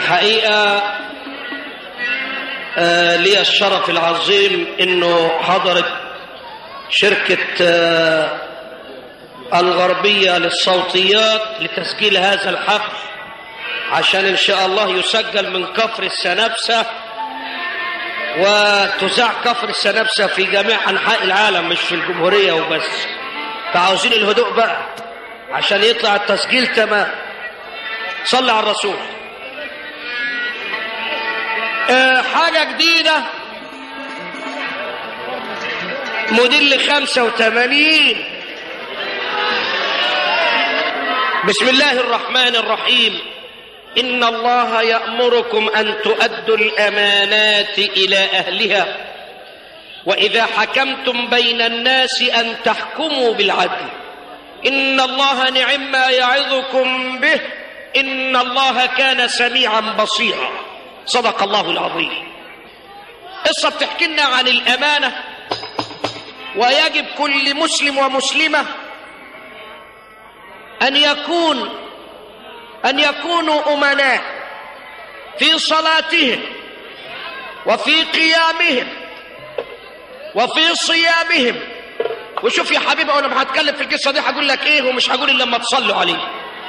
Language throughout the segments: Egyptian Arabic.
الحقيقة آه لي الشرف العظيم انه حضرت شركة آه الغربية للصوتيات لتسجيل هذا الحفل عشان ان شاء الله يسجل من كفر السنابسة وتذاع كفر السنابسة في جميع انحاء العالم مش في الجمهورية وبس فعاوزين الهدوء بقى عشان يطلع التسجيل تمام صلى على الرسول آه حاجة جديدة موديل 85 بسم الله الرحمن الرحيم إن الله يأمركم أن تؤدوا الأمانات إلى أهلها وإذا حكمتم بين الناس أن تحكموا بالعدل إن الله نعم ما يعظكم به إن الله كان سميعا بصيرا صدق الله العظيم قصة بتحكي لنا عن الأمانة ويجب كل مسلم ومسلمة أن يكون أن يكونوا أمناء في صلاتهم وفي قيامهم وفي صيامهم وشوف يا حبيبي وانا هتكلم في القصه دي هقول لك ايه ومش هقول الا لما تصلوا عليه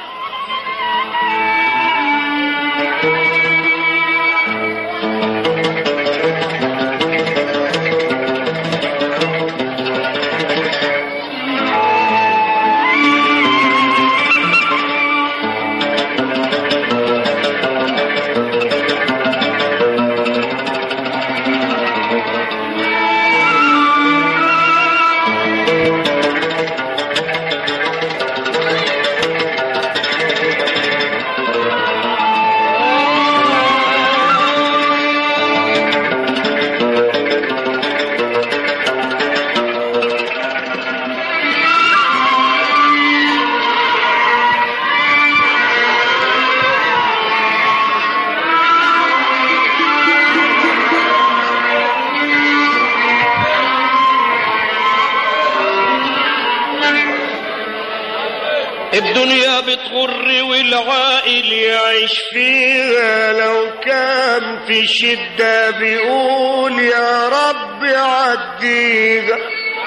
الدنيا بتغر والعائل يعيش فيها لو كان في شدة بيقول يا رب عديها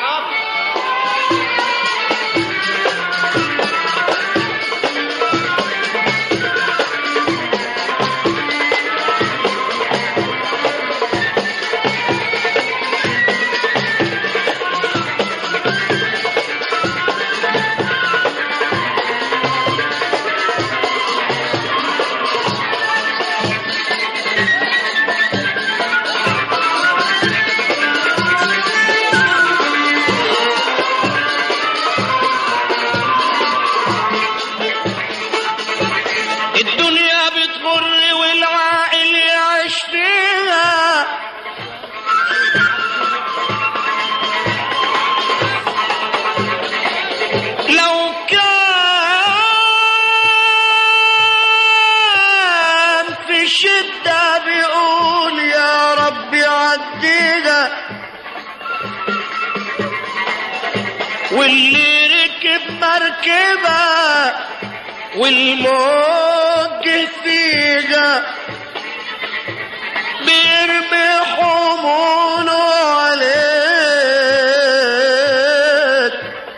الدنيا بتغر والعائل يعيش فيها لو كان في شدة بيقول يا رب عدينا واللي ركب مركبه والموج فيها بيرمي حموله عليك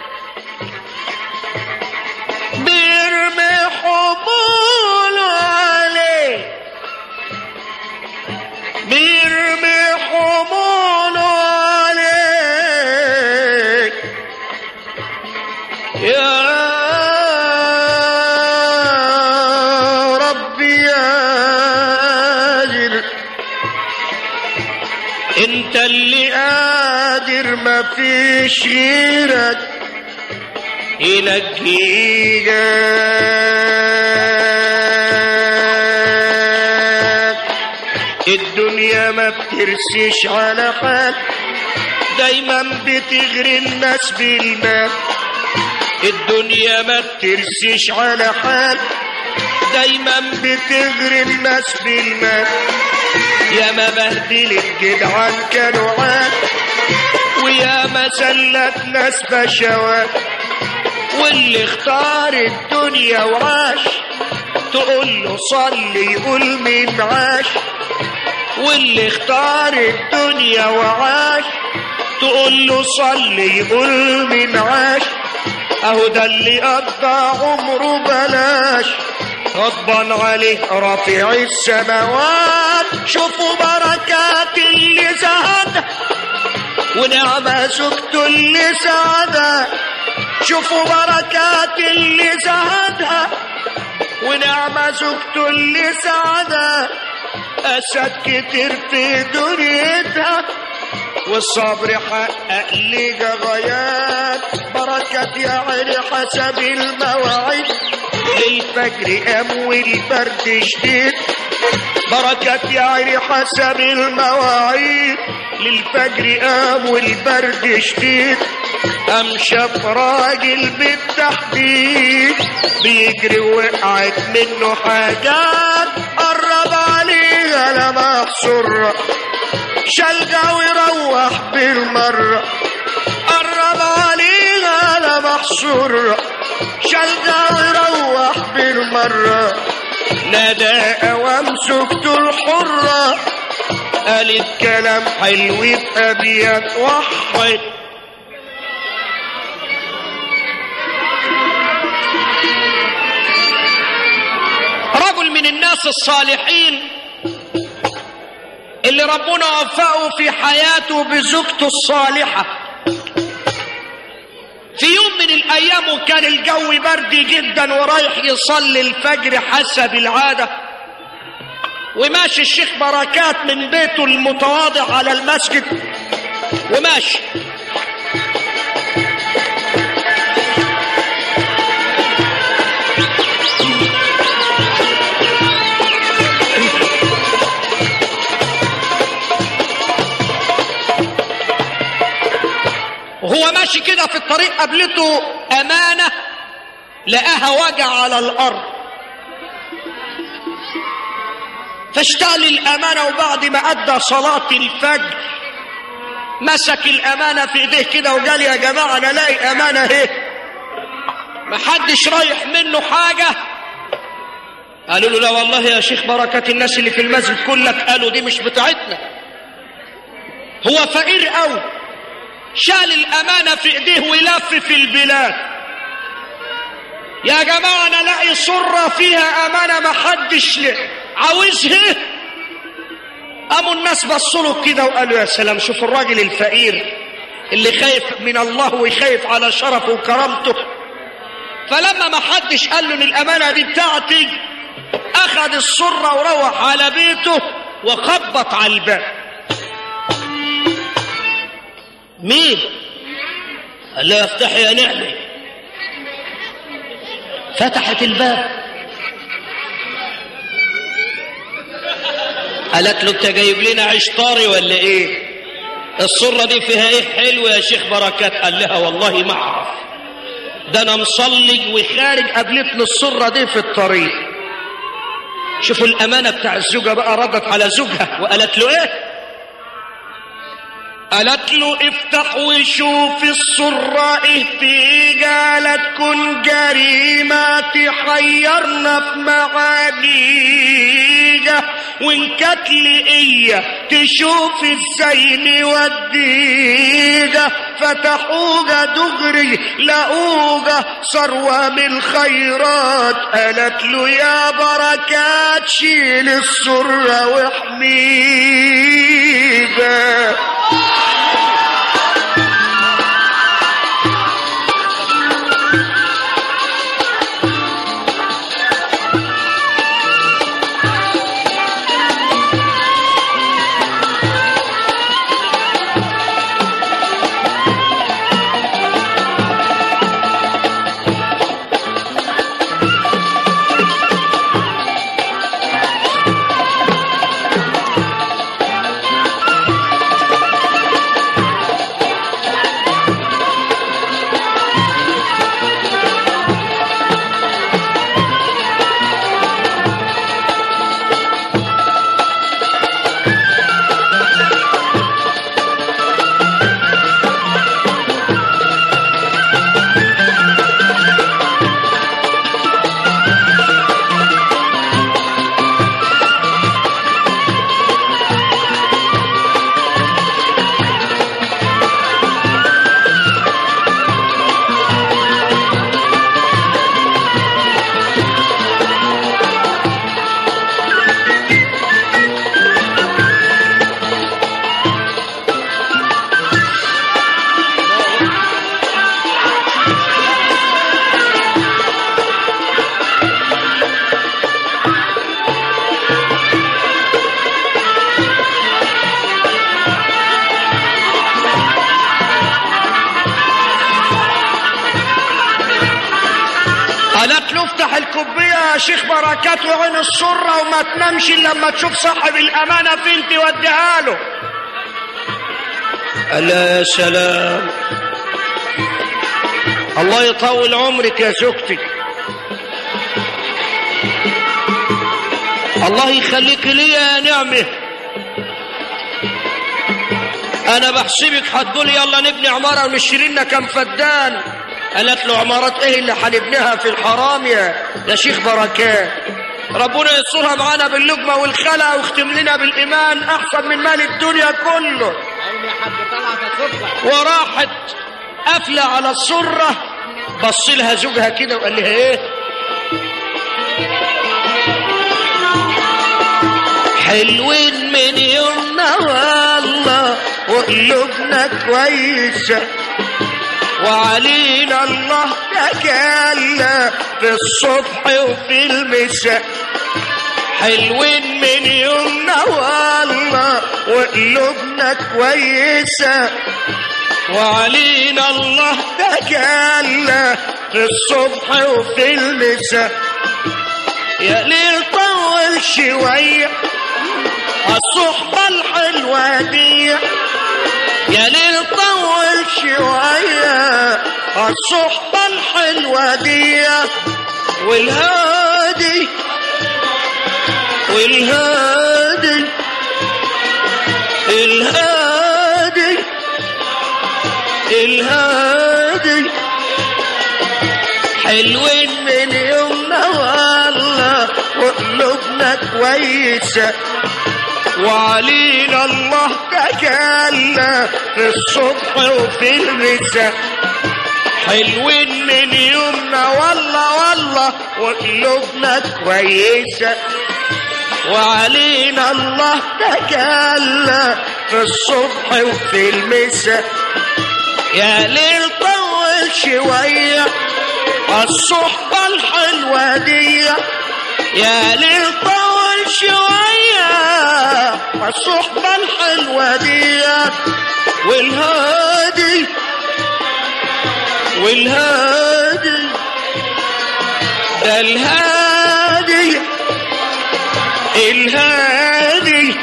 بيرمي حموله عليك بيرمي حموله عليك يا ربي يا قادر انت اللي قادر ما فيش غيرك ينجيك الدنيا ما بترسيش على حال دايما بتغري الناس بالمال الدنيا ما بترسيش على حال دايما بتغري الناس بالمال يا ما بهدلت جدعان كانوا عاد ويا ما سلت ناس بشوات واللي اختار الدنيا وعاش تقول له صلي يقول مين عاش واللي اختار الدنيا وعاش تقول له صلي يقول مين عاش اهو ده اللي قضى عمره بلاش غضبان عليه رافع السماوات شوفوا بركات اللي زهدها ونعمة زوجته اللي سعدها شوفوا بركات اللي زهدها ونعمة زوجته اللي سعدها أسد كتير في دنيتها والصبر حقق لي غايات بركات يا عيني حسب المواعيد للفجر قام والبرد شديد بركات يا عيني حسب المواعيد للفجر قام والبرد شديد قام شاف راجل بالتحديد بيجري وقعت منه حاجات قرب عليها لما سرة شلقة ويروح بالمرة قرب عليها لما سرة شلقة ويروح بالمرة نادى قوام زوجته الحرة قالت كلام حلو في أبيات وحد رجل من الناس الصالحين اللي ربنا وفقه في حياته بزوجته الصالحة في يوم من الأيام وكان الجو برد جدا ورايح يصلي الفجر حسب العادة وماشي الشيخ بركات من بيته المتواضع على المسجد وماشي وهو ماشي كده في الطريق قابلته أمانة لقاها وجع على الأرض فاشتغل الأمانة وبعد ما أدى صلاة الفجر مسك الأمانة في إيديه كده وقال يا جماعة أنا لاقي أمانة اهي محدش رايح منه حاجة قالوا له لا والله يا شيخ بركات الناس اللي في المسجد كلك قالوا دي مش بتاعتنا هو فقير قوي شال الأمانة في إيديه ويلف في البلاد يا جماعة أنا لاقي صرة فيها أمانة ما حدش عاوزها قاموا الناس بصوا له كده وقالوا يا سلام شوف الراجل الفقير اللي خايف من الله ويخايف على شرفه وكرامته فلما ما حدش قال له ان الامانه دي بتاعتي اخذ الصره وروح على بيته وخبط على الباب مين قال له افتح يا نعمه فتحت الباب قالت له انت جايب لنا عيش طاري ولا ايه الصرة دي فيها ايه حلو يا شيخ بركات قال لها والله ما اعرف ده انا مصلي وخارج قابلتني الصرة دي في الطريق شوفوا الامانة بتاع الزوجة بقى ردت على زوجها وقالت له ايه قالت له افتح وشوف الصرة ايه في قالت كن جريمة تحيرنا في معانيجة وان كانت لقية تشوف ازاي نوديجة فتحوجة دغري لقوجة ثروة من الخيرات قالت له يا بركات شيل السرة واحميجة تفتح الكوبية يا شيخ بركات وعين السرة وما تنامش إلا لما تشوف صاحب الأمانة فين توديها له قال لها يا سلام الله يطول عمرك يا زوجتي الله يخليك ليا يا نعمه انا بحسبك هتقول يلا نبني عماره ونشتري لنا كم فدان قالت له عمارات ايه اللي هنبنيها في الحرام يا يا شيخ بركات ربنا يسترها معانا باللقمه والخلع ويختم لنا بالايمان احسن من مال الدنيا كله وراحت قافله على السره بص لها زوجها كده وقال لها ايه حلوين من يومنا والله وقلوبنا كويسة وعلينا الله تكلى في الصبح وفي المساء حلوين من يومنا والله وقلوبنا كويسة وعلينا الله تكلى في الصبح وفي المساء يا ليل طول شويه الصحبة الحلوة دي يا ليل طول شوية الصحبة الحلوة دي والهادي والهادي الهادي الهادي حلوين من يومنا والله وقلوبنا كويسه وعلينا الله تجلى في الصبح وفي المساء حلوين من يومنا والله والله وقلوبنا كويسة وعلينا الله تجلى في الصبح وفي المساء يا ليل طول شوية الصحبة الحلوة دي يا ليل طول شوية الصحبة الحلوة دي والهادي والهادي ده الهادي الهادي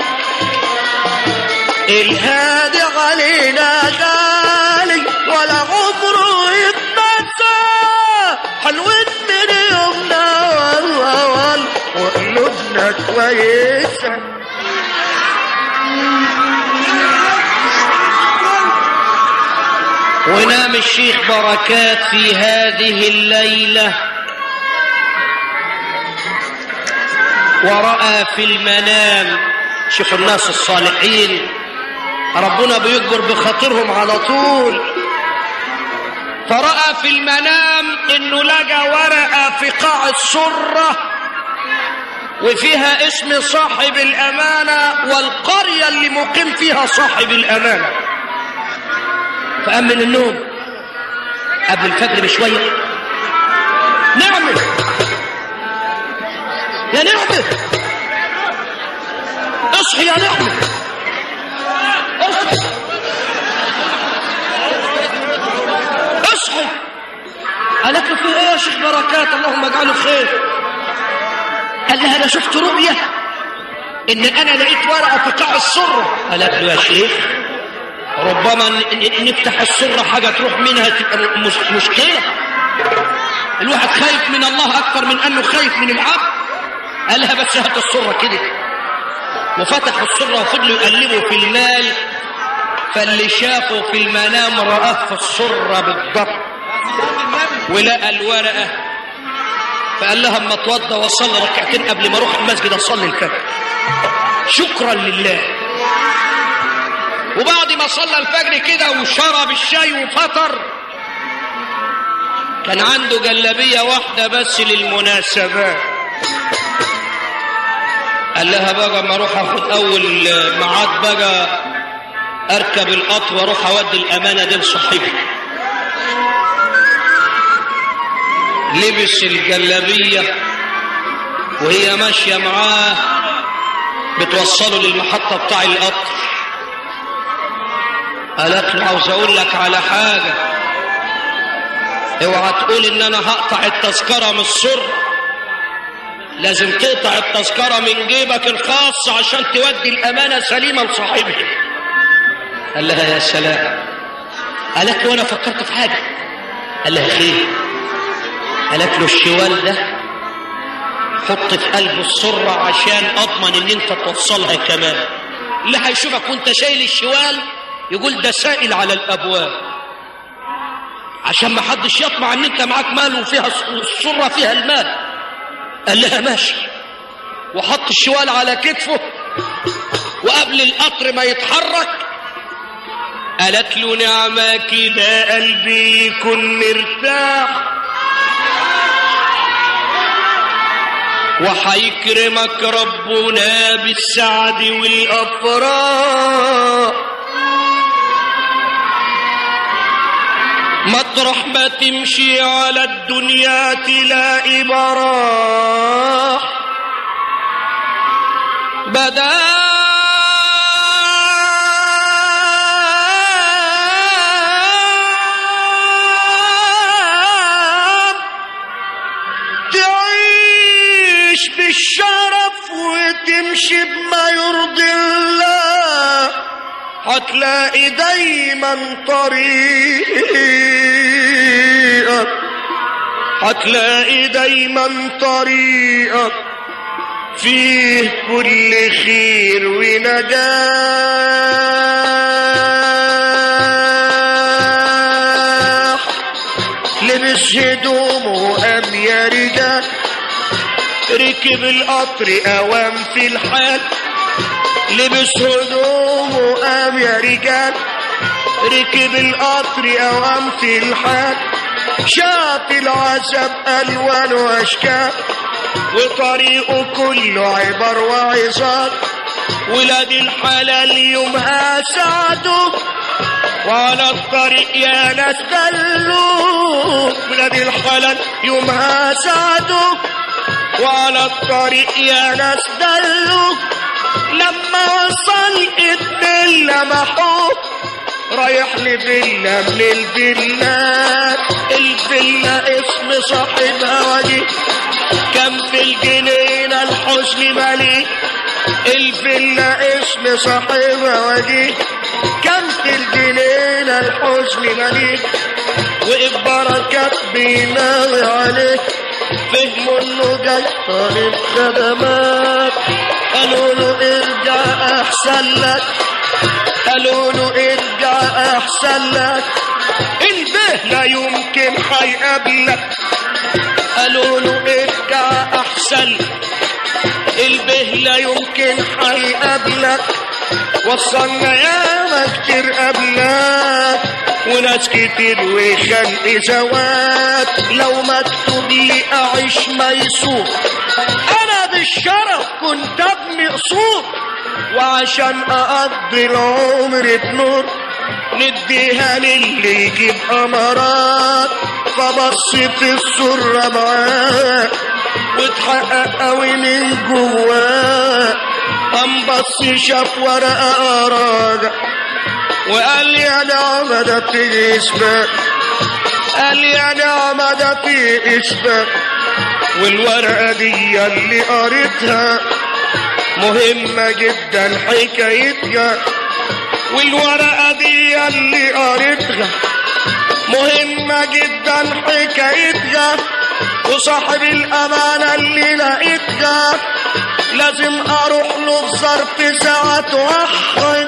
الهادي علينا غالي ولا عمره يتنسى حلوين من يومنا والله والله وقلوبنا كويسه ونام الشيخ بركات في هذه الليلة ورأى في المنام شوف الناس الصالحين ربنا بيكبر بخاطرهم على طول فرأى في المنام انه لقى ورقة في قاع السرة وفيها اسم صاحب الأمانة والقرية اللي مقيم فيها صاحب الأمانة فقام من النوم قبل الفجر بشوية نعمة يا نعمة اصحي يا نعمة اصحي اصحي قالت له في ايه يا شيخ بركات اللهم اجعله خير قال لها انا شفت رؤية ان انا لقيت ورقة في قاع السرة قالت له يا شيخ ربما نفتح السرة حاجة تروح منها تبقى مش مشكلة الواحد خايف من الله أكثر من أنه خايف من العبد قالها بس هات السرة كده وفتحوا السرة وفضلوا يقلبوا في المال فاللي شافه في المنام رآه في السرة بالضبط ولقى الورقة فقال لها اما اتوضى واصلي ركعتين قبل ما اروح المسجد اصلي الفجر شكرا لله وبعد ما صلى الفجر كده وشرب الشاي وفطر كان عنده جلابية واحدة بس للمناسبات قال لها بقى ما اروح اخد اول ميعاد بقى اركب القطر واروح اودي الامانة دي لصاحبي لبس الجلابية وهي ماشية معاه بتوصله للمحطة بتاع القطر قالت له عاوز اقول لك على حاجة اوعى تقول ان انا هقطع التذكرة من السر لازم تقطع التذكرة من جيبك الخاص عشان تودي الامانة سليمة لصاحبها قال لها يا سلام قالت له انا فكرت في حاجة قال لها خير قالت له الشوال ده حط في قلبه السرة عشان اضمن ان انت توصلها كمان اللي هيشوفك وانت شايل الشوال يقول ده سائل على الابواب عشان ما حدش يطمع ان انت معاك مال وفيها السرة فيها المال قال لها ماشي وحط الشوال على كتفه وقبل القطر ما يتحرك قالت له نعمة كده قلبي يكون مرتاح وحيكرمك ربنا بالسعد والأفراح مطرح ما تمشي على الدنيا تلاقي براح بدا تعيش بالشرف وتمشي بما يرضي الله هتلاقي دايما طريقك هتلاقي دايما طريقك فيه كل خير ونجاح لبس هدومه قام يا رجال ركب القطر اوام في الحال لبس هدومه قام يا رجال ركب القطر اوام في الحال شاف العذاب الوان واشكال وطريقه كله عبر وعظات ولاد الحلال يومها سعدوا وعلى الطريق يا ناس دلوا ولاد الحلال يومها سعدوا وعلى الطريق يا ناس دلوا لما وصل اتنين لمحوه رايح لفيلا من الفيلات الفيلا اسم صاحبها وجيه كم في الجنينة الحزن مليء الفيلا اسم صاحبها وجيه كم في الجنينة الحزن مليء وقف بركات بيناوي عليه فهموا انه جاي طالب خدمات قالوا له ارجع احسن لك قالوا له ارجع احسن لك البه لا يمكن هيقابلك قالوا له ارجع احسن البه لا يمكن هيقابلك وصلنا ياما كتير قبلك وناس كتير وخلق زوات لو مكتوب لي اعيش ميسور انا بالشرف كنت ابني قصور وعشان اقضي العمر بنور نديها للي يجيب امارات فبصيت السرة معاه واتحقق قوي من جواه قام بص شاف ورقة راجع وقال لي يا نعمة ده في اسمك قال لي يا نعمة ده في اسمك والورقة دي اللي قريتها مهمة جدا حكايتها والورقة دي اللي قريتها مهمة جدا حكايتها وصاحب الأمانة اللي لقيتها لازم أروح له في ظرف ساعات واحد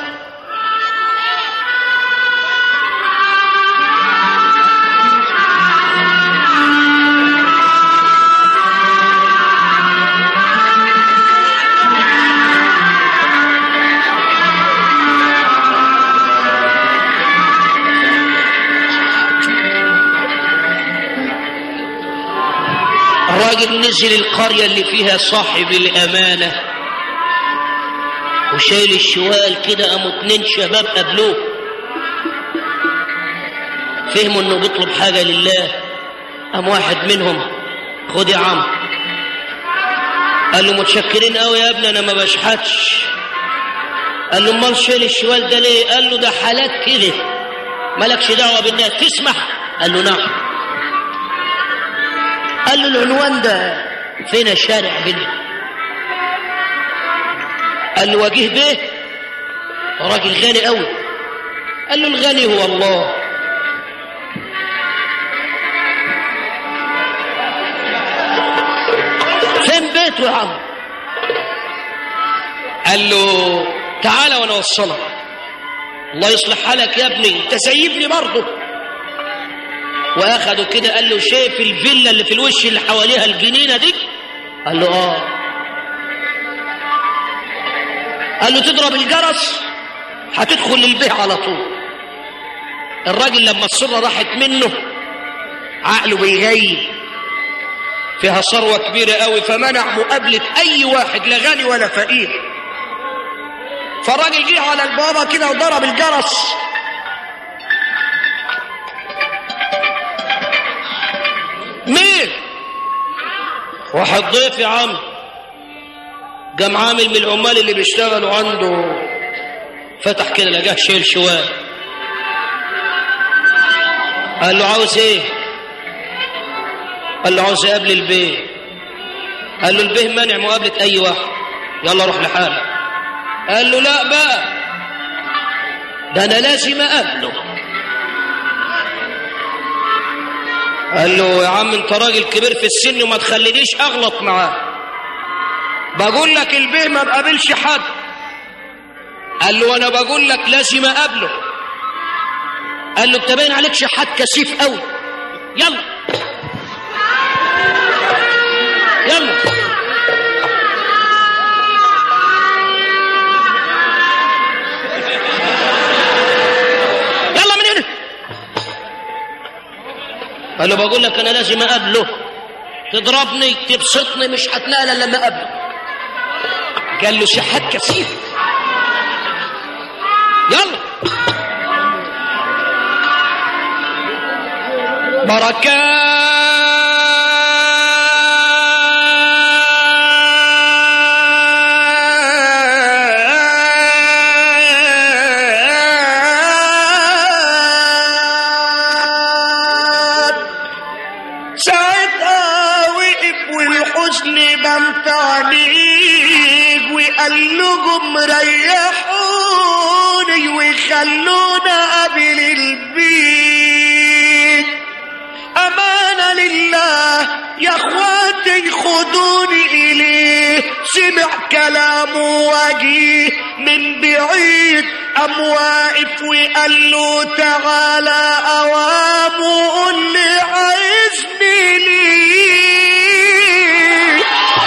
الراجل نزل القرية اللي فيها صاحب الأمانة وشايل الشوال كده قاموا اتنين شباب قابلوه فهموا انه بيطلب حاجة لله قام واحد منهم خد يا عم قال له متشكرين قوي يا ابني انا ما بشحتش قال له امال شايل الشوال ده ليه قال له ده حالات كده مالكش دعوه بالناس تسمح قال له نعم قال له العنوان ده فين الشارع هنا قال له وجيه به راجل غني قوي قال له الغني هو الله فين بيته يا عم قال له تعالى وانا اوصلك الله يصلح حالك يا ابني انت سايبني برضه واخده كده قال له شايف الفيلا اللي في الوش اللي حواليها الجنينه دي قال له اه قال له تضرب الجرس هتدخل للبيع على طول الراجل لما السره راحت منه عقله بيغيب فيها ثروه كبيره قوي فمنع مقابله اي واحد لا غني ولا فقير فالراجل جه على البابا كده وضرب الجرس مين واحد ضيف يا عم قام عامل من العمال اللي بيشتغلوا عنده فتح كده لقاه شايل شوال قال له عاوز ايه قال له عاوز اقابل البيه قال له البيه منع مقابله اي واحد يلا روح لحالك قال له لا بقى ده انا لازم اقابله قال له يا عم انت راجل كبير في السن وما تخلينيش اغلط معاه بقول لك البيه ما بقابلش حد قال له انا بقول لك لازم اقابله قال له انت باين عليك شحات كثيف قوي يلا يلا يلا من هنا قال له بقول لك انا لازم اقابله تضربني تبسطني مش هتنقل الا لما اقابله قال له شحات كثير يلا بركات ساعتها وقف والحزن بان عليك وقال لهم ريحوني وخلونا قبل البيت أمانة لله يا اخواتي خدوني إليه سمع كلامه وجيه من بعيد قام واقف وقال له تعالى أوام وقول لي عايزني ليه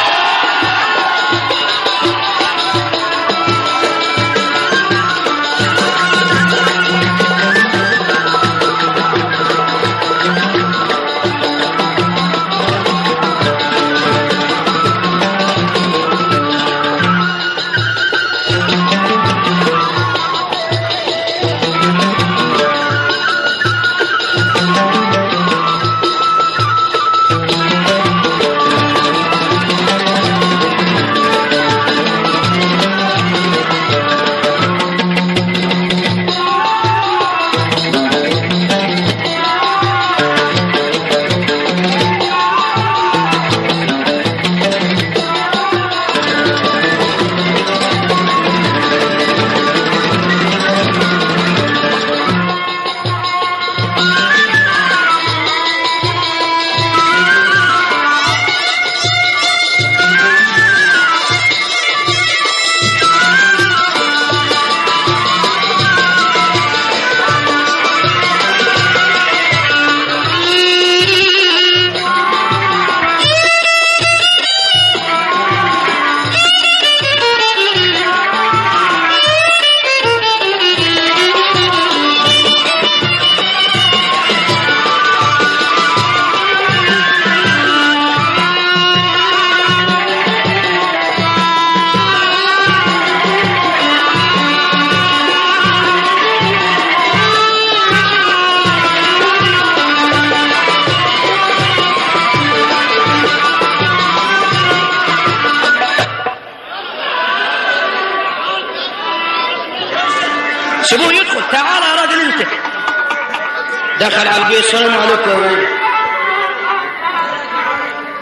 سيبوه يدخل تعال يا راجل انت دخل على البيت السلام عليكم يا راجل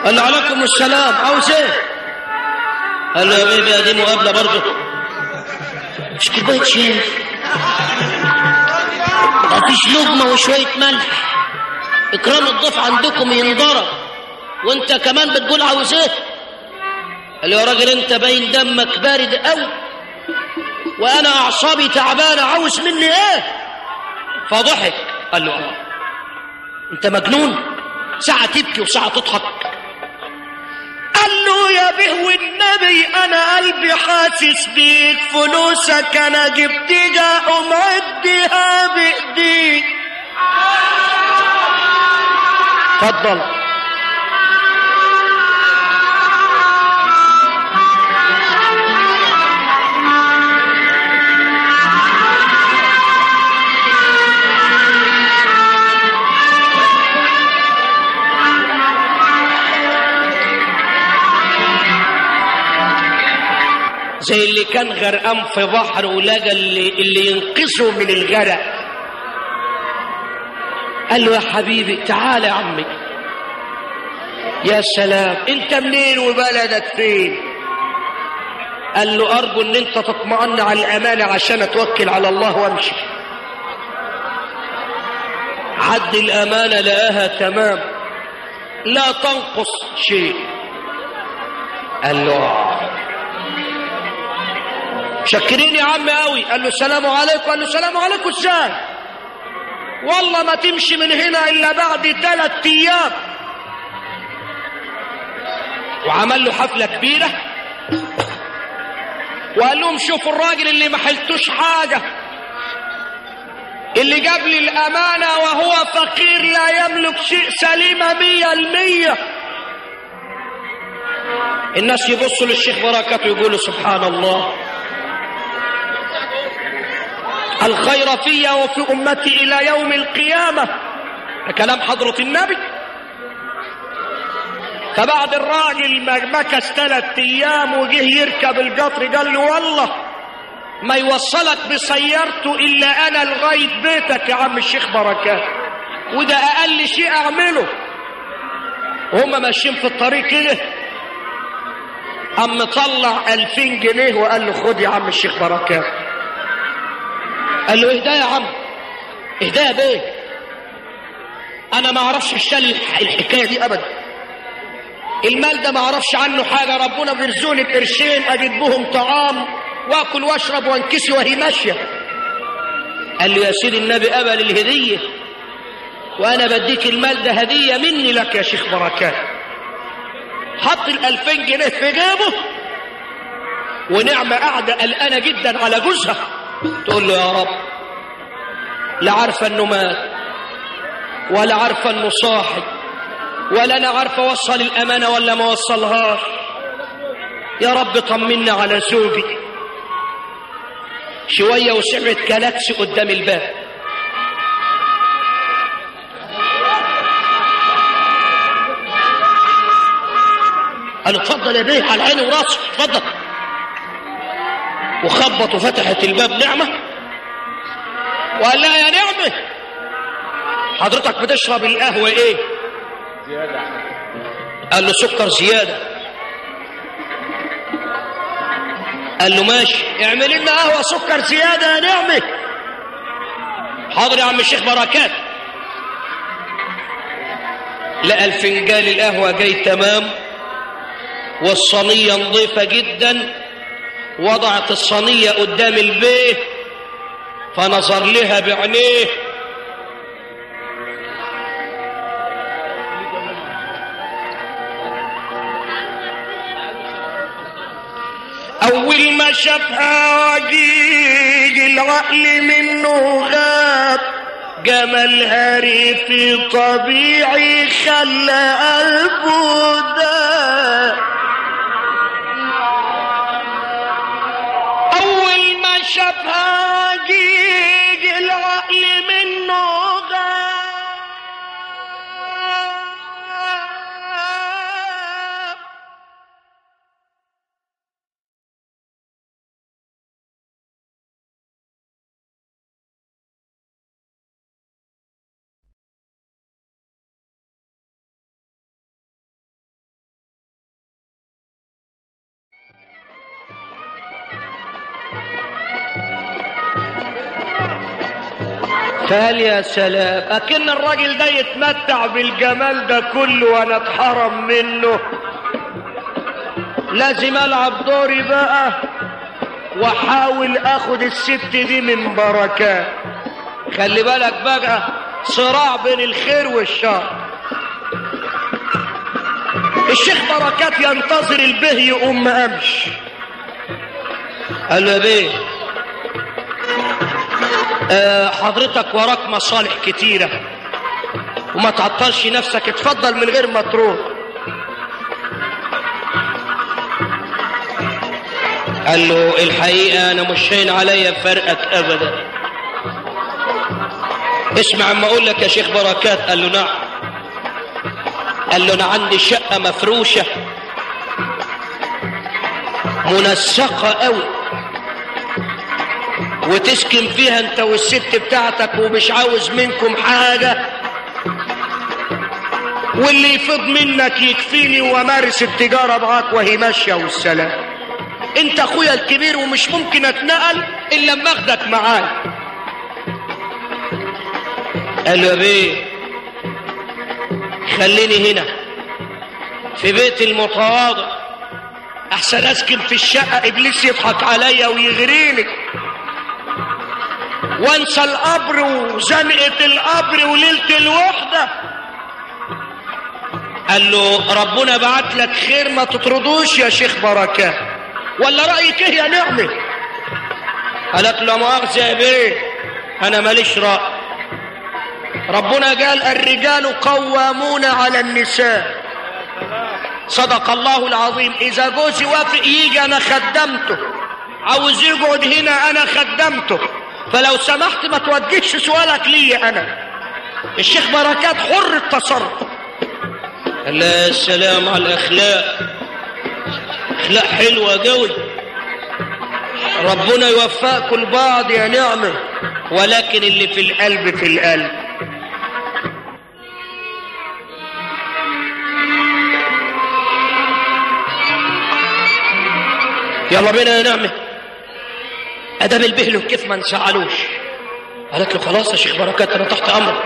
قال له عليكم السلام عاوز ايه قال له يا بيبي دي مقابله برضه مش كوبايه شاي مفيش لقمه وشويه ملح اكرام الضيف عندكم ينضرب وانت كمان بتقول عاوز ايه قال له يا راجل انت باين دمك بارد قوي وانا اعصابي تعبانه عاوز مني ايه فضحك قال له اه انت مجنون ساعه تبكي وساعه تضحك قال له يا به والنبي انا قلبي حاسس بيك فلوسك انا جبتها ومعدها بايديك اتفضل زي اللي كان غرقان في بحر ولقى اللي, اللي ينقذه من الغرق قال له يا حبيبي تعال يا عمي يا سلام انت منين وبلدك فين قال له ارجو ان انت تطمئن على الامانه عشان اتوكل على الله وامشي عد الامانه لقاها تمام لا تنقص شيء قال له آه. شكرين يا عم قوي قال له السلام عليكم قال له السلام عليكم ازاي والله ما تمشي من هنا الا بعد ثلاث ايام وعمل له حفله كبيره وقال لهم شوفوا الراجل اللي ما حلتوش حاجه اللي جاب لي الامانه وهو فقير لا يملك شيء سليمه مية المية الناس يبصوا للشيخ بركات ويقولوا سبحان الله الخير في وفي أمتي إلى يوم القيامة كلام حضرة النبي فبعد الراجل ما مكث ثلاث أيام وجه يركب القطر قال له والله ما يوصلك بسيارته إلا أنا لغاية بيتك يا عم الشيخ بركات وده أقل شيء أعمله وهم ماشيين في الطريق كده قام مطلع ألفين جنيه وقال له خد يا عم الشيخ بركات قال له اهدى يا عم اهدى يا بيه انا ما اعرفش اشتري الحكايه دي ابدا المال ده ما اعرفش عنه حاجه ربنا بيرزقني بقرشين اجيب بهم طعام واكل واشرب وانكسي وهي ماشيه قال له يا سيدي النبي قبل الهديه وانا بديك المال ده هديه مني لك يا شيخ بركات حط الألفين جنيه في جيبه ونعمة قاعدة قلقانة جدا على جوزها تقول له يا رب لا عارفة انه مات ولا عارفة انه صاحي ولا انا عارفة اوصل الامانة ولا ما وصلهاش يا رب طمنا على زوجي شوية وسمعت كلاكس قدام الباب قال اتفضل يا بيه على عيني وراسي اتفضل وخبط وفتحت الباب نعمة وقال لها يا نعمة حضرتك بتشرب القهوة ايه زيادة قال له سكر زيادة قال له ماشي اعمل لنا قهوة سكر زيادة يا نعمة حاضر يا عم الشيخ بركات لقى الفنجان القهوة جاي تمام والصينية نظيفة جدا وضعت الصينية قدام البيه فنظر لها بعينيه أول ما شافها وجيج العقل منه غاب جمالها ريفي طبيعي خلى قلبه ده أول ما شافها جيج العقل منه قال يا سلام اكن الراجل ده يتمتع بالجمال ده كله وانا اتحرم منه لازم العب دوري بقى واحاول اخد الست دي من بركات خلي بالك بقى صراع بين الخير والشر الشيخ بركات ينتظر البه يقوم ما قامش قال له يا بيه آه حضرتك وراك مصالح كتيرة وما تعطلش نفسك اتفضل من غير ما تروح قال له الحقيقة أنا مش شايل عليا فرقك أبدا اسمع اما أقول لك يا شيخ بركات قال له نعم قال له أنا عندي شقة مفروشة منسقة قوي وتسكن فيها انت والست بتاعتك ومش عاوز منكم حاجة واللي يفض منك يكفيني وامارس التجارة معاك وهي ماشية والسلام انت اخويا الكبير ومش ممكن اتنقل الا لما اخدك معايا قال له يا بيه خليني هنا في بيت المتواضع احسن اسكن في الشقة ابليس يضحك عليا ويغريني وانسى القبر وزنقة القبر وليلة الوحدة قال له ربنا بعت لك خير ما تطردوش يا شيخ بركات ولا رأيك ايه يا نعمة قالت له مؤاخذة يا بيه انا ماليش رأي ربنا قال الرجال قوامون على النساء صدق الله العظيم اذا جوزي وافق يجي انا خدمته عاوز يقعد هنا انا خدمته فلو سمحت ما توجهش سؤالك لي انا الشيخ بركات حر التصرف الله السلام على الاخلاق اخلاق حلوه قوي ربنا يوفقكم البعض يا نعمه ولكن اللي في القلب في القلب يلا بينا يا نعمه ادام البهل كيف ما نسعلوش قالت له خلاص يا شيخ بركات انا تحت امرك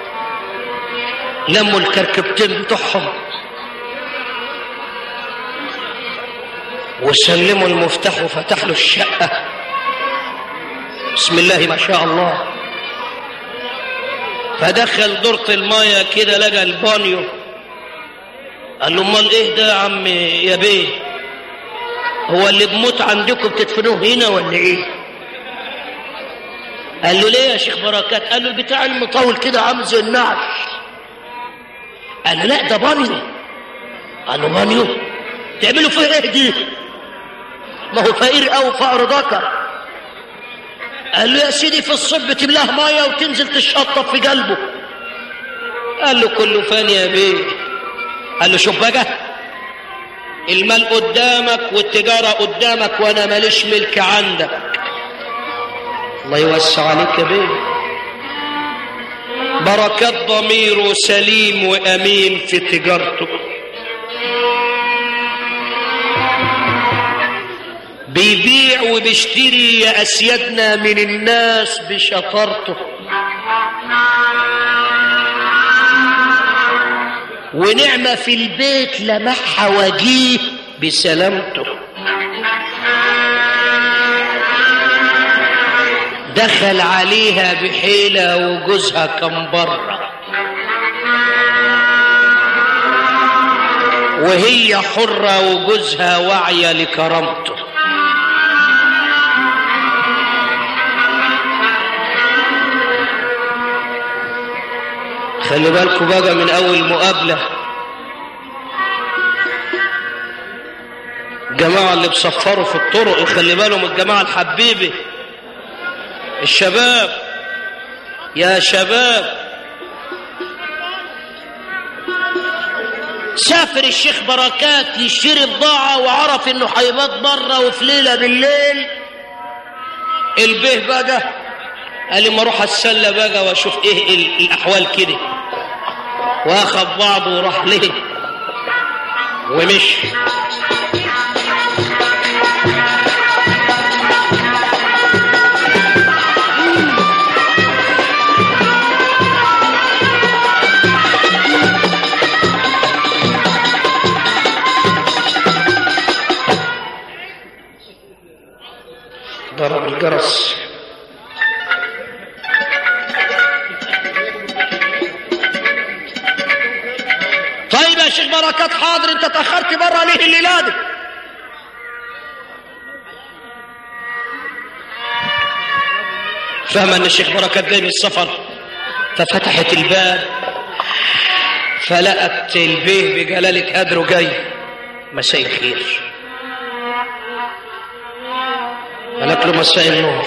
لموا الكركبتين بتوعهم وسلموا المفتاح وفتح له الشقة بسم الله ما شاء الله فدخل دورة المايه كده لقى البانيو قال له امال ايه ده يا عم يا بيه هو اللي بموت عندكم بتدفنوه هنا ولا ايه قال له ليه يا شيخ بركات قال له البتاع المطول كده عامل زي النعش قال له لا ده بانيو قال له بانيو تعملوا فيه ايه دي ما هو فقير او فقر ذكر قال له يا سيدي في الصب تملاه ميه وتنزل تشطب في قلبه قال له كله فان يا بيه قال له شوف بقى المال قدامك والتجارة قدامك وانا ماليش ملك عندك الله يوسع عليك يا بيه بركات ضميره سليم وامين في تجارته بيبيع وبيشتري يا اسيادنا من الناس بشطارته ونعمة في البيت لمحها وجيه بسلامته دخل عليها بحيلة وجوزها كان بره وهي حرة وجوزها واعية لكرامته خلي بالكم بقى من أول مقابلة الجماعة اللي بصفروا في الطرق خلي بالهم الجماعة الحبيبة الشباب يا شباب سافر الشيخ بركات يشتري بضاعة وعرف انه هيبات بره وفي ليلة بالليل البيه بقى قال لي ما اروح اتسلى بقى واشوف ايه ال- الاحوال كده واخد بعضه وراح ليه ومشي بركات حاضر انت تاخرت بره ليه الليله دي فهم ان الشيخ بركات جاي من السفر ففتحت الباب فلقت البيه بجلالة قدره جاي مساء الخير قالت له مساء النور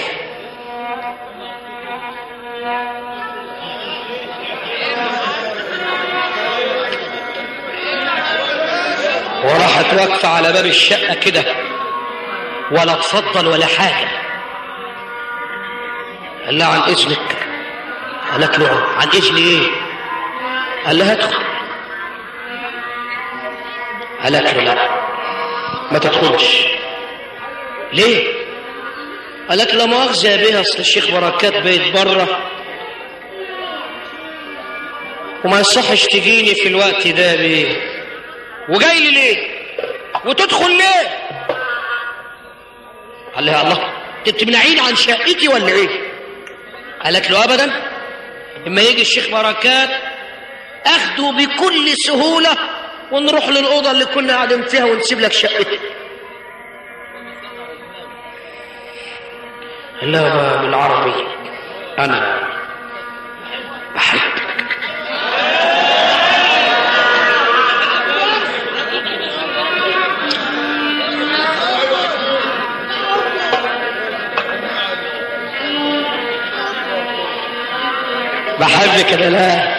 وراحت واقفة على باب الشقة كده ولا تفضل ولا حاجة قال لها عن إذنك قالت له عن إذن إيه قال لها ادخل قالت له لا ما تدخلش ليه قالت له مؤاخذة يا بيه أصل الشيخ بركات بيت بره وما يصحش تجيني في الوقت ده يا بيه وجاي لي ليه وتدخل ليه قال لها الله انت بتمنعيني عن شقتي ولا ايه قالت له ابدا اما يجي الشيخ بركات اخده بكل سهوله ونروح للاوضه اللي كنا قاعدين فيها ونسيب لك شقتي قال لها بالعربي انا بحبك بحبك انا لا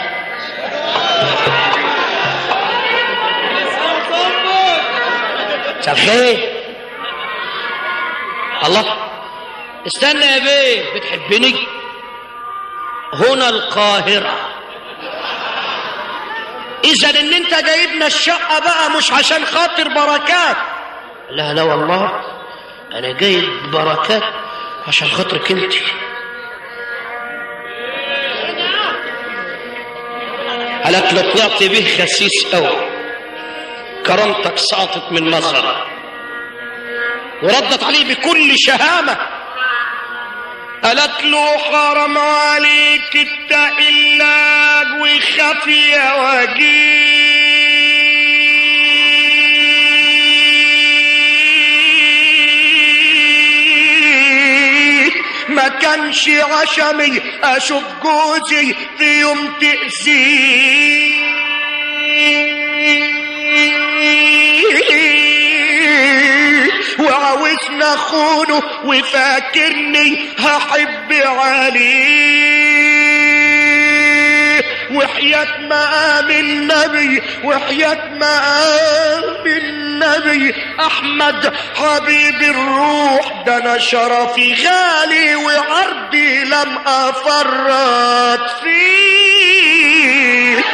سامحيه الله استنى يا بيه بتحبني هنا القاهرة إذا إن أنت جايبنا الشقة بقى مش عشان خاطر بركات لا لا والله أنا جايب بركات عشان خاطرك أنت قالت له طلعت به خسيس قوي كرامتك سقطت من نظرك وردت عليه بكل شهامة قالت له حرم عليك التقلاج وخفي يا وجيه ما كانش عشمي اشوف جوزي في يوم تأذيه وعاوزنا اخونه وفاكرني هحب عليه وحياة مقام النبي وحياة مقام النبي احمد حبيب الروح ده انا شرفي غالي وعرضي لم افرط فيه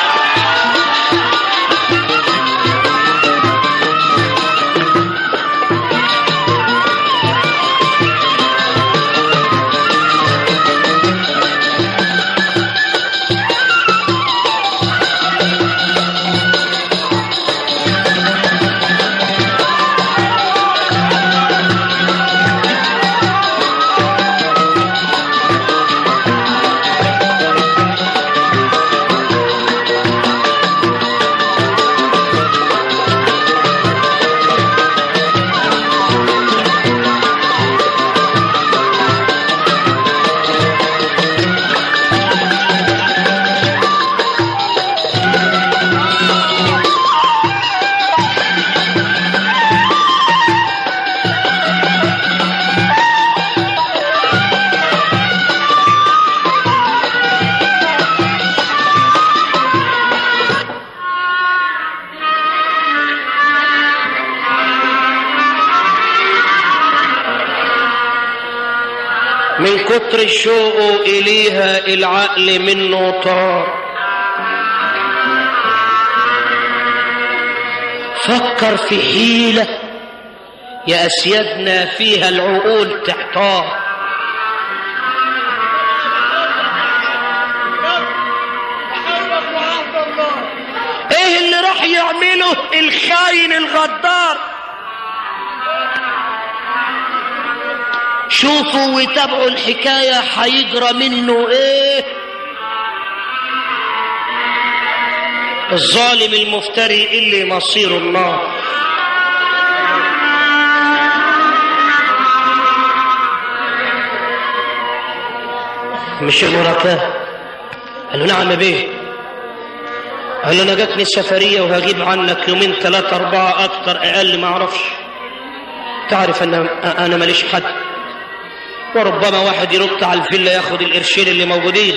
من كتر الشوق إليها العقل منه طار فكر في حيلة يا أسيادنا فيها العقول تحتار ايه اللي راح يعمله الخاين الغدار شوفوا وتابعوا الحكاية هيجرى منه ايه الظالم المفتري اللي مصير النار مش مرتاه قال له نعم يا بيه قال له انا جاتني سفريه وهجيب عنك يومين ثلاثه اربعه اكتر اقل ما اعرفش تعرف ان انا ماليش حد وربما واحد يرد على الفيلا ياخد القرشين اللي موجودين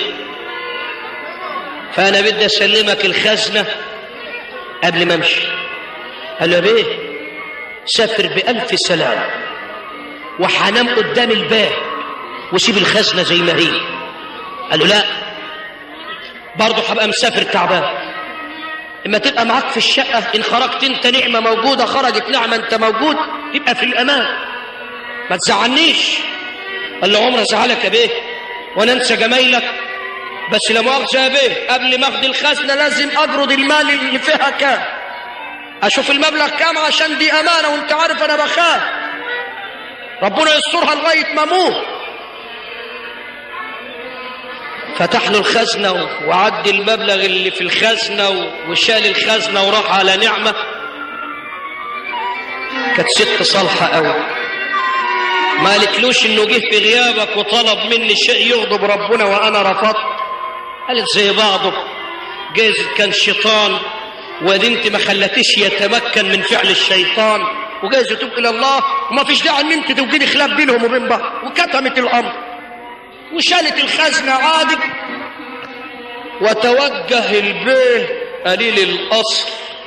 فانا بدي اسلمك الخزنه قبل ما امشي قال له يا بيه سافر بألف سلام وحنام قدام الباب وسيب الخزنة زي ما هي قال له لا برضه هبقى مسافر تعبان اما تبقى معاك في الشقة ان خرجت انت نعمة موجودة خرجت نعمة انت موجود تبقى في الامان ما تزعلنيش قال له عمر زعلك يا بيه وانا انسى جمايلك بس لا مؤاخذة يا بيه قبل ما اخد الخزنة لازم اجرد المال اللي فيها كام اشوف المبلغ كام عشان دي امانة وانت عارف انا بخاف ربنا يسترها لغاية ما اموت فتح له الخزنة وعد المبلغ اللي في الخزنة وشال الخزنة وراح على نعمة كانت ست صالحة قوي ما قالتلوش انه جه في غيابك وطلب مني شيء يغضب ربنا وانا رفضت قالت زي بعضه جايز كان شيطان وادي انت ما خلتيش يتمكن من فعل الشيطان وجايز يتوب الى الله وما فيش داعي ان انت توجدي خلاف بينهم وبين بعض وكتمت الامر وشالت الخزنة عادت وتوجه البيه قليل الأصل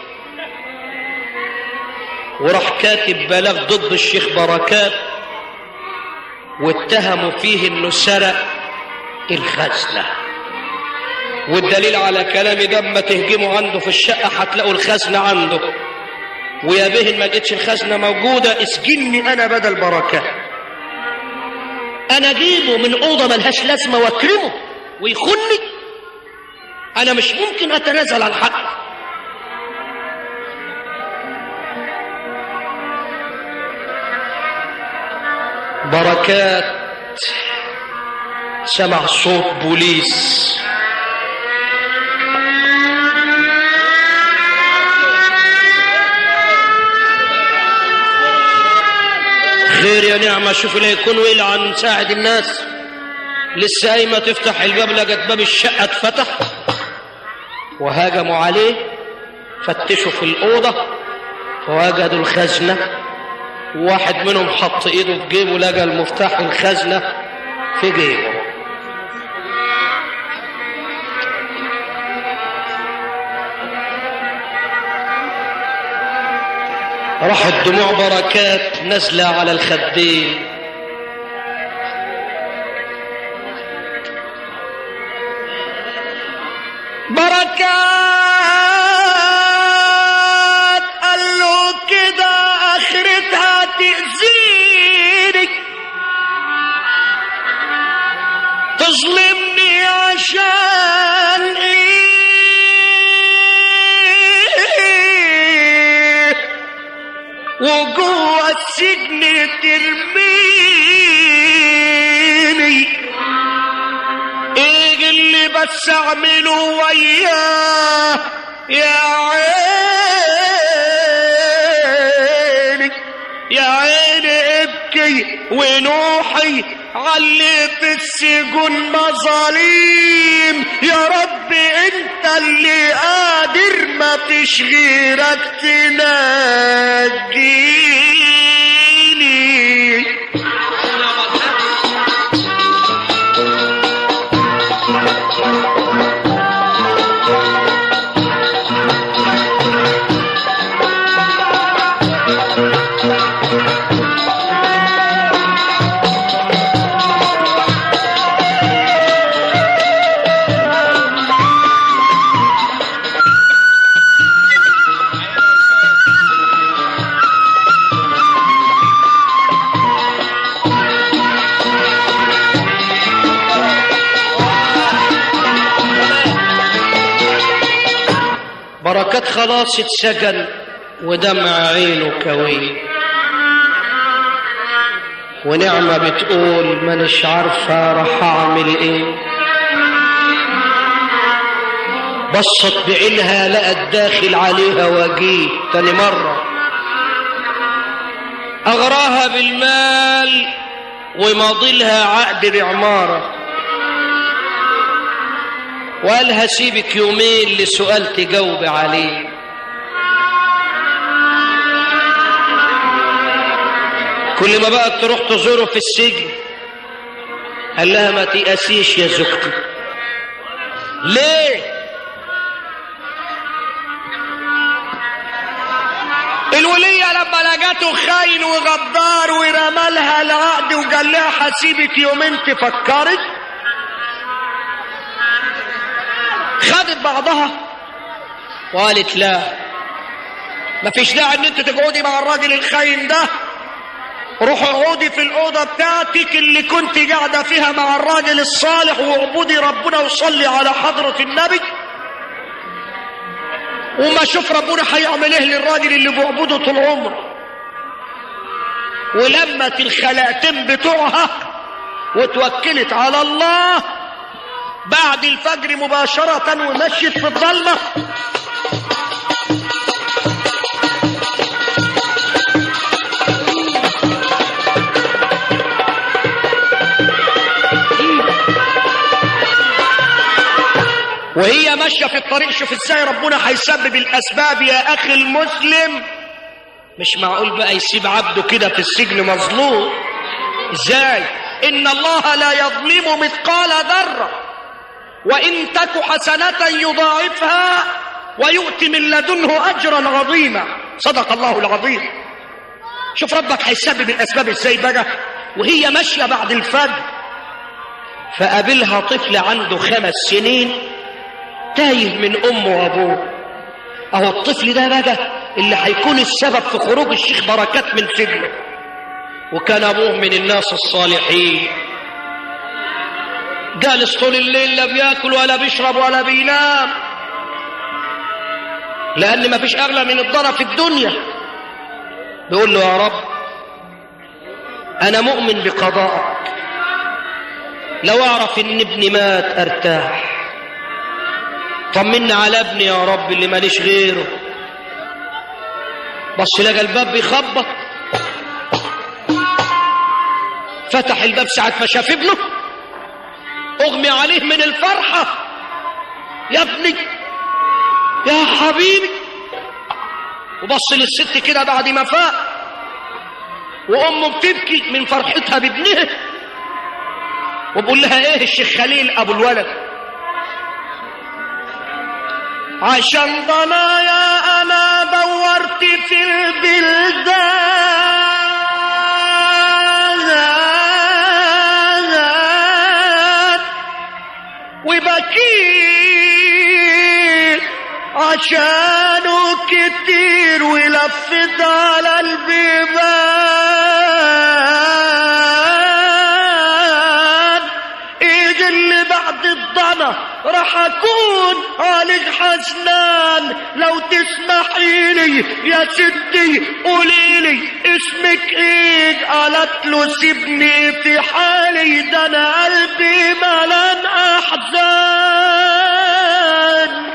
وراح كاتب بلاغ ضد الشيخ بركات واتهموا فيه انه سرق الخزنة والدليل على كلامي ده اما تهجموا عنده في الشقة هتلاقوا الخزنة عنده ويا به ما جتش الخزنة موجودة اسجني انا بدل بركات انا اجيبه من اوضه ملهاش لازمه واكرمه ويخني انا مش ممكن اتنازل عن حقي بركات سمع صوت بوليس خير يا نعمة شوف اللي يكون ولع نساعد الناس لسه قايمة تفتح الباب لقت باب الشقة اتفتح وهاجموا عليه فتشوا في الأوضة ووجدوا الخزنة واحد منهم حط ايده في جيبه لقى المفتاح الخزنة في جيبه راحت دموع بركات نازلة على الخدين بركات قال له كده اخرتها تأذيني تظلمني عشان ايه وجوه السجن ترميني ايه اللي بس اعمله وياه يا عيني يا عيني ابكي ونوحي علي في السجون مظاليم يا رب انت اللي قادر ما فيش غيرك تنجيني بركات خلاص اتسجن ودمع عينه كوي ونعمة بتقول مانيش عارفة راح أعمل إيه بصت بعينها لقت داخل عليها وجيه تاني مرة أغراها بالمال وماضلها عقد بعمارة وقال هسيبك يومين لسؤال تجاوب عليه كل ما بقى تروح تزوره في السجن قال لها ما تيأسيش يا زوجتي ليه الولية لما لقته خاين وغدار ورمالها العقد وقال لها حسيبك يومين تفكرت خدت بعضها وقالت لا مفيش داعي ان انت تقعدي مع الراجل الخاين ده روحي اقعدي في الاوضه بتاعتك اللي كنت قاعده فيها مع الراجل الصالح واعبدي ربنا وصلي على حضره النبي وما اشوف ربنا هيعمل ايه للراجل اللي بيعبده طول عمره ولمت الخلاتين بتوعها وتوكلت على الله بعد الفجر مباشرة ومشيت في الظلمة وهي ماشية في الطريق شوف ازاي ربنا هيسبب الأسباب يا أخي المسلم مش معقول بقى يسيب عبده كده في السجن مظلوم ازاي إن الله لا يظلم مثقال ذرة وإن تك حسنة يضاعفها ويؤتي من لدنه أجرا عظيما صدق الله العظيم شوف ربك هيسبب الأسباب ازاي بقى وهي ماشية بعد الفجر فقابلها طفل عنده خمس سنين تايه من امه وابوه اهو الطفل ده بقى اللي هيكون السبب في خروج الشيخ بركات من سجنه وكان ابوه من الناس الصالحين جالس طول الليل لا بياكل ولا بيشرب ولا بينام لان مفيش اغلى من الضرر في الدنيا بيقول له يا رب انا مؤمن بقضائك لو اعرف ان ابني مات ارتاح طمني على ابني يا رب اللي ماليش غيره بص لقى الباب بيخبط فتح الباب ساعة ما شاف ابنه اغمي عليه من الفرحة يا ابني يا حبيبي وبص للست كده بعد ما فاق وامه بتبكي من فرحتها بابنها وبقول لها ايه الشيخ خليل ابو الولد عشان ضنايا انا دورت في البلدان وبكيت عشانه كتير ولفت على البيبان ايد اللي بعد الضنا راح اكون عليك حسنان لو تسمحي لي يا ستي قولي لي اسمك ايه قالت له سيبني في حالي ده انا قلبي ملان احزان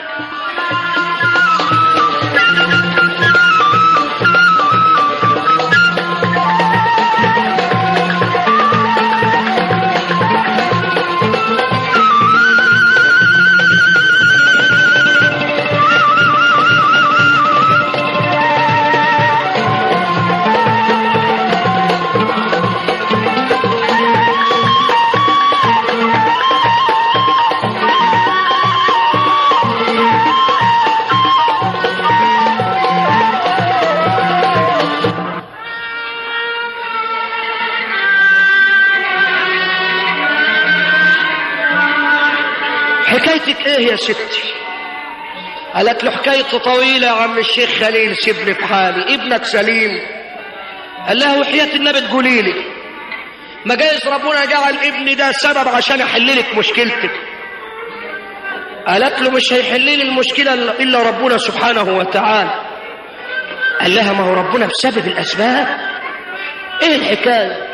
حكايتك ايه يا ستي قالت له حكايته طويلة يا عم الشيخ خليل سيبني في حالي ابنك سليم قال لها وحياة النبي تقولي لي ما جايز ربنا جعل ابني ده سبب عشان احل لك مشكلتك قالت له مش هيحل لي المشكلة الا ربنا سبحانه وتعالى قال لها ما هو ربنا بسبب الاسباب ايه الحكاية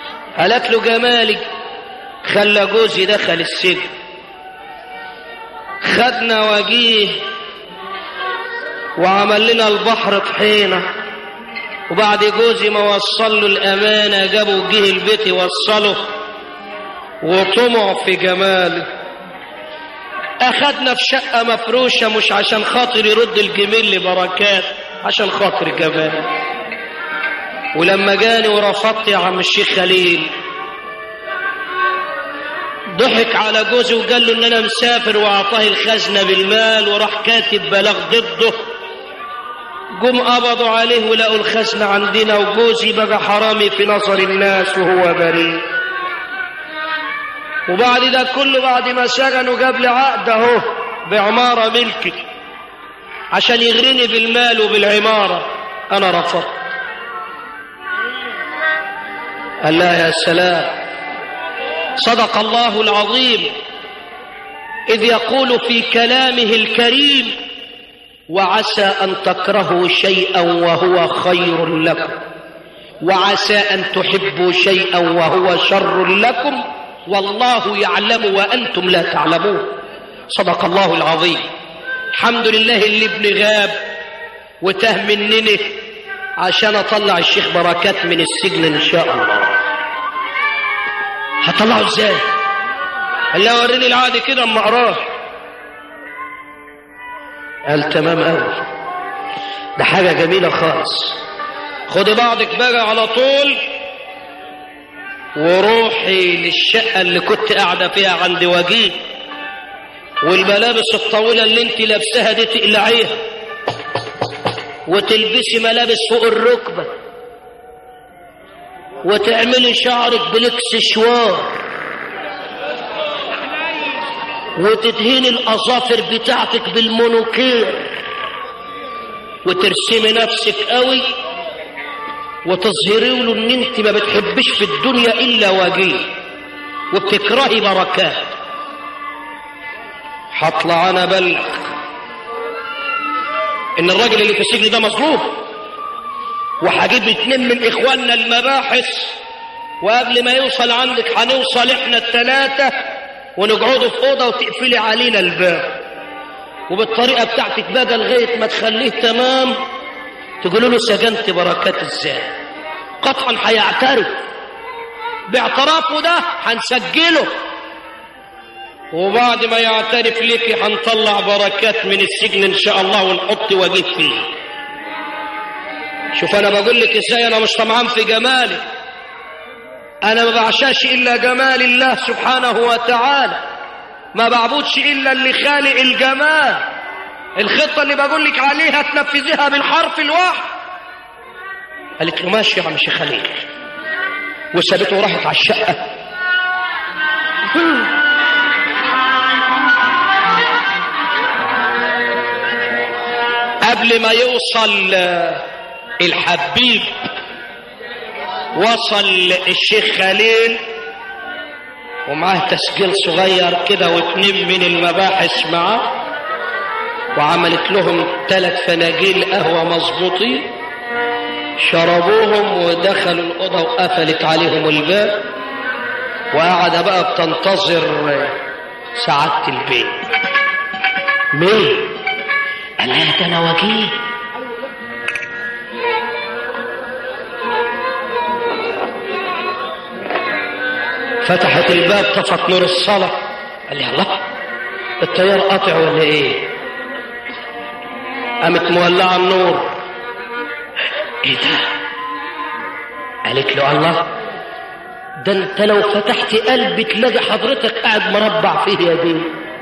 قالت له جمالك خلى جوزي دخل السجن خدنا وجيه وعمل لنا البحر طحينة وبعد جوزي ما وصل له الأمانة جابوا جه البيت يوصله وطمع في جماله أخدنا في شقة مفروشة مش عشان خاطر يرد الجميل لبركات عشان خاطر جماله ولما جاني ورفضت يا عم الشيخ خليل ضحك على جوزي وقال له ان انا مسافر واعطاه الخزنه بالمال وراح كاتب بلاغ ضده جم قبضوا عليه ولقوا الخزنه عندنا وجوزي بقى حرامي في نظر الناس وهو بريء وبعد ده كله بعد ما سجنوا جاب لي عقد اهو بعماره ملكي عشان يغريني بالمال وبالعماره انا رفضت قال لا يا سلام صدق الله العظيم إذ يقول في كلامه الكريم وعسى أن تكرهوا شيئا وهو خير لكم وعسى أن تحبوا شيئا وهو شر لكم والله يعلم وأنتم لا تعلمون صدق الله العظيم الحمد لله اللي ابن غاب وتاه منني عشان أطلع الشيخ بركات من السجن إن شاء الله هطلعه ازاي قال لي وريني العقد كده اما اقراه قال تمام قوي ده حاجه جميله خالص خدي بعضك بقى على طول وروحي للشقه اللي كنت قاعده فيها عند وجيه والملابس الطويله اللي انت لابساها دي تقلعيها وتلبسي ملابس فوق الركبه وتعملي شعرك بالاكسشوار وتدهني الاظافر بتاعتك بالمونوكير وترسمي نفسك قوي وتظهري له ان انت ما بتحبش في الدنيا الا وجيه وبتكرهي بركات هطلع انا بلغ ان الراجل اللي في السجن ده مظلوم وهجيب اتنين من اخواننا المباحث وقبل ما يوصل عندك هنوصل احنا التلاتة ونقعدوا في اوضه وتقفلي علينا الباب وبالطريقه بتاعتك بقى لغايه ما تخليه تمام تقولوا له سجنت بركات ازاي قطعا هيعترف باعترافه ده هنسجله وبعد ما يعترف لك هنطلع بركات من السجن ان شاء الله ونحط وجيه فيه شوف انا بقول لك ازاي انا مش طمعان في جمالك انا ما بعشاش الا جمال الله سبحانه وتعالى ما بعبدش الا اللي خالق الجمال الخطه اللي بقول لك عليها تنفذيها بالحرف الواحد قالت له ماشي يا عم شيخ خليل وسابته وراحت على الشقه قبل ما يوصل الحبيب وصل الشيخ خليل ومعاه تسجيل صغير كده واتنين من المباحث معاه وعملت لهم ثلاث فناجيل قهوة مظبوطين شربوهم ودخلوا الأوضة وقفلت عليهم الباب وقعد بقى بتنتظر سعادة البيت مين؟ قال لها ده انا وجيه فتحت الباب طفت نور الصلاة قال لي الله التيار قاطع ولا ايه قامت مولعة النور ايه ده قالت له الله ده انت لو فتحت قلبي تلاقي حضرتك قاعد مربع فيه يا بيه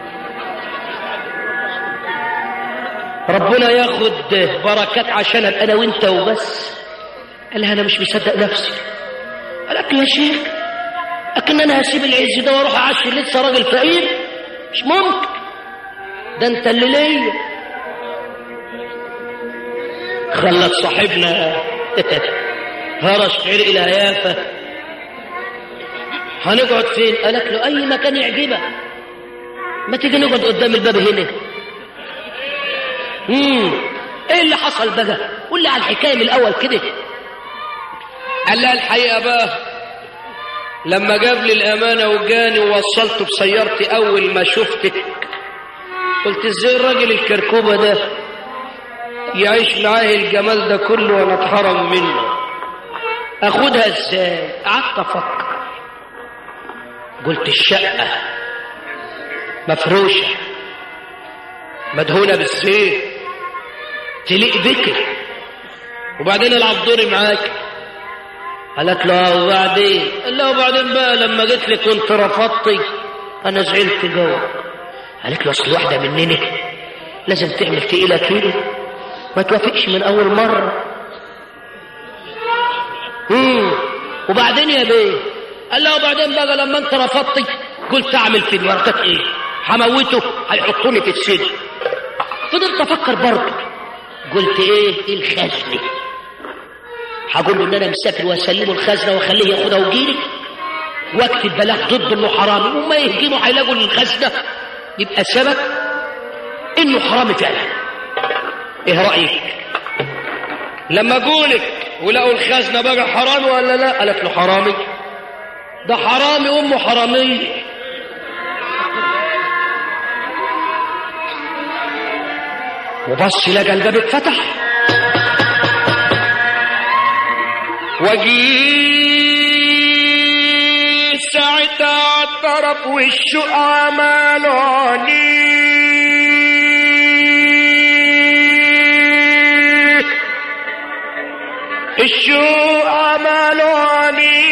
ربنا ياخد بركات عشان انا وانت وبس قال لها انا مش مصدق نفسي قالت له يا شيخ لكن انا هسيب العز ده واروح اعشر لسه راجل فقير مش ممكن ده انت اللي ليا خلت صاحبنا هرش في عرق الهيافه هنقعد فين قالت له اي مكان يعجبك ما تيجي نقعد قدام الباب هنا امم ايه اللي حصل بقى قول لي على الحكايه من الاول كده قال لها الحقيقه بقى لما جاب لي الامانه وجاني ووصلته بسيارتي اول ما شفتك قلت ازاي الراجل الكركوبة ده يعيش معاه الجمال ده كله وانا اتحرم منه اخدها ازاي قعدت افكر قلت الشقة مفروشة مدهونة بالزيت تليق بك وبعدين العب دوري معاك قالت له وبعدين قال له وبعدين بقى لما جيت لي كنت رفضتي انا زعلت جوا قالت له اصل واحده مننا لازم تعمل تقيله كده ما توافقش من اول مره امم وبعدين يا بيه قال له وبعدين بقى لما انت رفضتي قلت اعمل في الورقات ايه هموته هيحطوني في السجن فضلت افكر برضه قلت ايه الخزنه هقول له ان انا مسافر واسلمه الخزنه واخليه ياخدها ويجيلي واكتب بلاغ ضد انه حرامي وما يهجموا هيلاقوا الخزنه يبقى سبب انه حرامي فعلا ايه رايك لما اقولك ولقوا الخزنه بقى حرامي ولا لا قالت له حرامي ده حرامي امه حراميه وبص لقى الباب اتفتح وجي ساعتها اعترف والشوق عملوني الشوق عملوني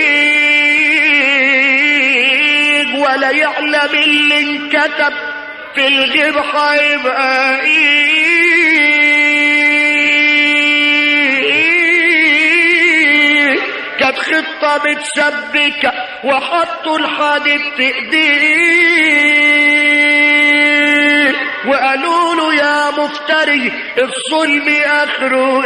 ولا يعلم اللي انكتب في الغيب هيبقى ايه كانت خطة متسبكة وحطوا الحديد في ايديه وقالوا له يا مفتري الظلم اخره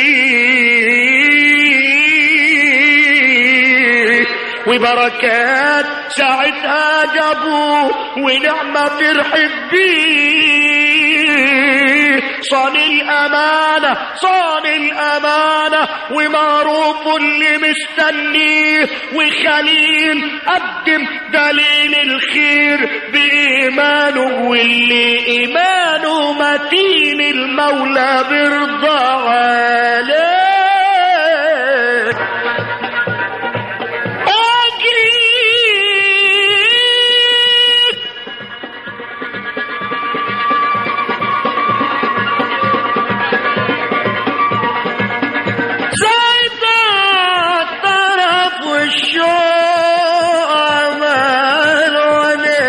ايه وبركات ساعتها جابوه ونعمة فرحت بيه صان الأمانة صان الأمانة ومعروف اللي مستنيه وخليل قدم دليل الخير بإيمانه واللي إيمانه متين المولى بيرضى عليه أجري زايد الطرف والشوق عملوني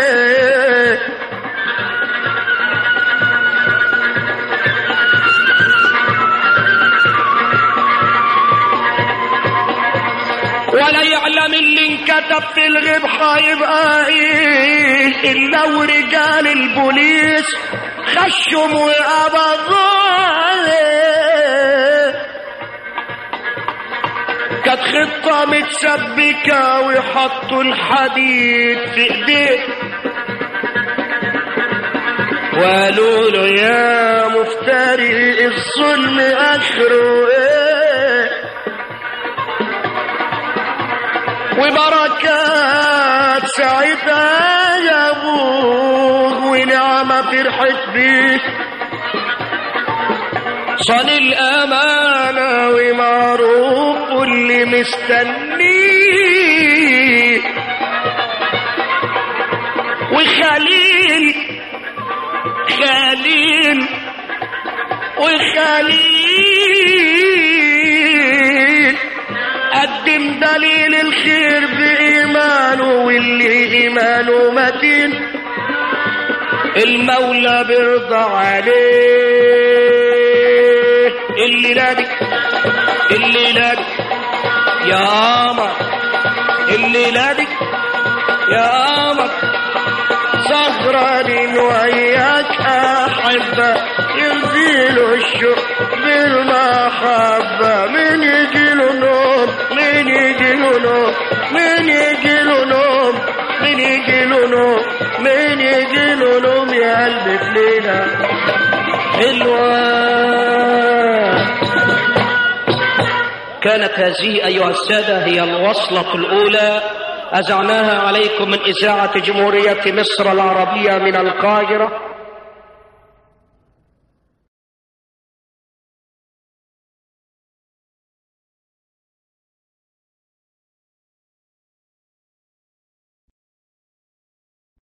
ولا يعلم اللي انكتب في الغيب هيبقى ايه الا ورجال البوليس خشوا وقبضوا عليه كانت خطة متسبكة ويحطوا الحديد في ايديه وقالوا له يا مفتري الظلم اخره ايه وبركات ساعتها جابوه ونعمة فرحت بيه صان الأمانة ومعروف اللي مستنيه وخليل خليل وخليل قدم دليل الخير بإيمانه واللي إيمانه متين المولى بيرضى عليه اللي نادي اللي نادي يا قمر اللي نادي يا قمر سهرانين وياك أحبة ينزلوا الشوق بالمحبة من يجيله نوم من يجيله نوم من يجيله نوم من يجيله نوم من يجيله نوم يا قلبي في ليلة حلوة كانت هذه أيها السادة هي الوصلة الأولى أزعناها عليكم من إذاعة جمهورية مصر العربية من القاهرة